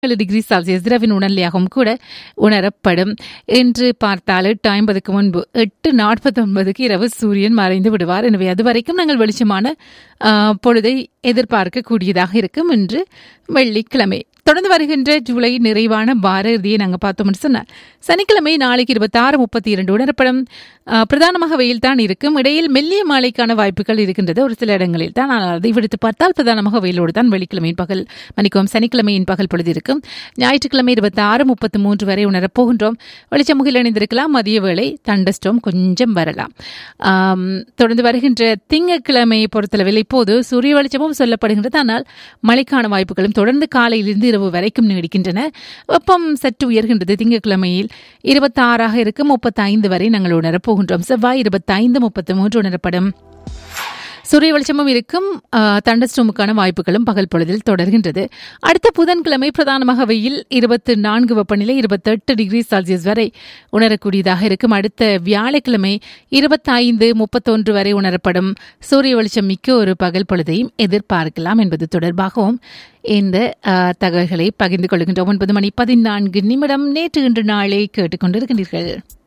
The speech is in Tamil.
ஏழு டிகிரி செல்சியஸ் இரவின் உணர்நிலையாகவும் கூட உணரப்படும் என்று பார்த்தால் எட்டு ஐம்பதுக்கு முன்பு எட்டு நாற்பத்தொன்பதுக்கு இரவு சூரியன் மறைந்து விடுவார் எனவே அது வரைக்கும் நாங்கள் வெளிச்சமான ஆ, பொழுதை எதிர்பார்க்கக்கூடியதாக இருக்கும் இன்று வெள்ளிக்கிழமை தொடர்ந்து வருகின்ற ஜூலை நிறைவான வார இறுதியை நாங்கள் பார்த்தோம்னு சொன்னால் சனிக்கிழமை நாளைக்கு இருபத்தாறு முப்பத்தி இரண்டு உணரப்படும் ஆ, பிரதானமாக வெயில் தான் இருக்கும் இடையில் மெல்லிய மாலைக்கான வாய்ப்புகள் இருக்கின்றது ஒரு சில இடங்களில் தான் ஆனால் அதை விடுத்து பார்த்தால் பிரதானமாக வெயிலோடு தான் வெள்ளிக்கிழமையின் பகல் மன்னிக்கவும் சனிக்கிழமையின் பகல் பொழுது இருக்கும் ஞாயிற்றுக்கிழமை இருபத்தி ஆறு முப்பத்தி மூன்று வரை உணரப் போகின்றோம் வெளிச்சமுகில் இணைந்திருக்கலாம் மதிய வேளை தண்டஸ்டோம் கொஞ்சம் வரலாம் ஆம், தொடர்ந்து வருகின்ற திங்கட்கிழமையை பொறுத்தளவில் இப்போது சூரிய வெளிச்சமும் சொல்லப்படுகின்றது ஆனால் மழைக்கான வாய்ப்புகளும் தொடர்ந்து காலையிலிருந்து இரவு வரைக்கும் நீடிக்கின்றன வெப்பம் சற்று உயர்கின்றது திங்கட்கிழமையில் இருபத்தாறாக இருக்கும் முப்பத்தைந்து வரை நாங்கள் உணரப் போகின்றோம் செவ்வாய் இருபத்தைந்து முப்பத்தி மூன்று உணரப்படும் சூரிய வெளிச்சமும் இருக்கும் தண்டஸ்டோமுக்கான வாய்ப்புகளும் பகல் பொழுதில் தொடர்கின்றது அடுத்த புதன்கிழமை பிரதானமாக வெயில் இருபத்தி நான்கு வெப்பநிலை இருபத்தெட்டு டிகிரி செல்சியஸ் வரை உணரக்கூடியதாக இருக்கும் அடுத்த வியாழக்கிழமை இருபத்தைந்து முப்பத்தொன்று வரை உணரப்படும் சூரிய வெளிச்சம் மிக்க ஒரு பகல் பொழுதையும் எதிர்பார்க்கலாம் என்பது தொடர்பாகவும் இந்த ஆ, தகவல்களை பகிர்ந்து கொள்கின்றோம் ஒன்பது மணி பதினான்கு நிமிடம் நேற்று இன்று நாளை கேட்டுக்கொண்டிருக்கின்றீர்கள்